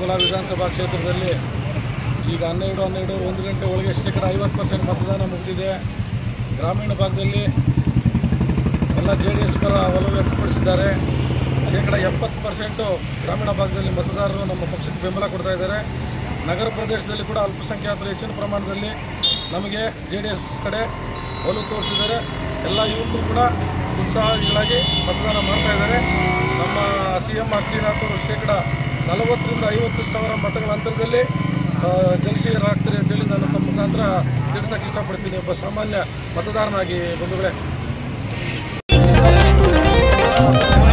ಕೋಲಾರ ವಿಧಾನಸಭಾ ಕ್ಷೇತ್ರದಲ್ಲಿ ಈಗ ಹನ್ನೆರಡು ಹನ್ನೆರಡು ಒಂದು ಗಂಟೆ ಒಳಗೆ ಶೇಕಡ ಐವತ್ತು ಪರ್ಸೆಂಟ್ ಮತದಾನ ಮುಗಿದಿದೆ ಗ್ರಾಮೀಣ ಭಾಗದಲ್ಲಿ ಎಲ್ಲ ಜೆ ಡಿ ಎಸ್ ಪರ ಒಲವು ವ್ಯಕ್ತಪಡಿಸಿದ್ದಾರೆ ಶೇಕಡ ಎಪ್ಪತ್ತು ಪರ್ಸೆಂಟು ಗ್ರಾಮೀಣ ಭಾಗದಲ್ಲಿ ಮತದಾರರು ನಮ್ಮ ಪಕ್ಷಕ್ಕೆ ಬೆಂಬಲ ಕೊಡ್ತಾ ಇದ್ದಾರೆ ನಗರ ಪ್ರದೇಶದಲ್ಲಿ ಕೂಡ ಅಲ್ಪಸಂಖ್ಯಾತರು ಹೆಚ್ಚಿನ ಪ್ರಮಾಣದಲ್ಲಿ ನಮಗೆ ಜೆ ಡಿ ಎಸ್ ಕಡೆ ಒಲವು ತೋರಿಸಿದ್ದಾರೆ ಎಲ್ಲ ಯುವಕರು ಕೂಡ ಉತ್ಸಾಹಿಗಳಾಗಿ ಮತದಾನ ಮಾಡ್ತಾ ಇದ್ದಾರೆ ನಮ್ಮ ಸಿ ಎಂ ಆರ್ ಶ್ರೀನಾಥ್ ಅವರು ಶೇಕಡ ನಲವತ್ತರಿಂದ ಐವತ್ತು ಸಾವಿರ ಮತಗಳ ಅಂತರದಲ್ಲಿ ಆ, ಜಲಶೀಲರಾಗ್ತಾರೆ ಅಂತೇಳಿ ನಾನು ತಮ್ಮ ಮುಖಾಂತರ ತಿಳಿಸೋಕೆ ಇಷ್ಟಪಡ್ತೀನಿ ಒಬ್ಬ ಸಾಮಾನ್ಯ ಮತದಾರನಾಗಿ ಬಂಧುಗಳೇ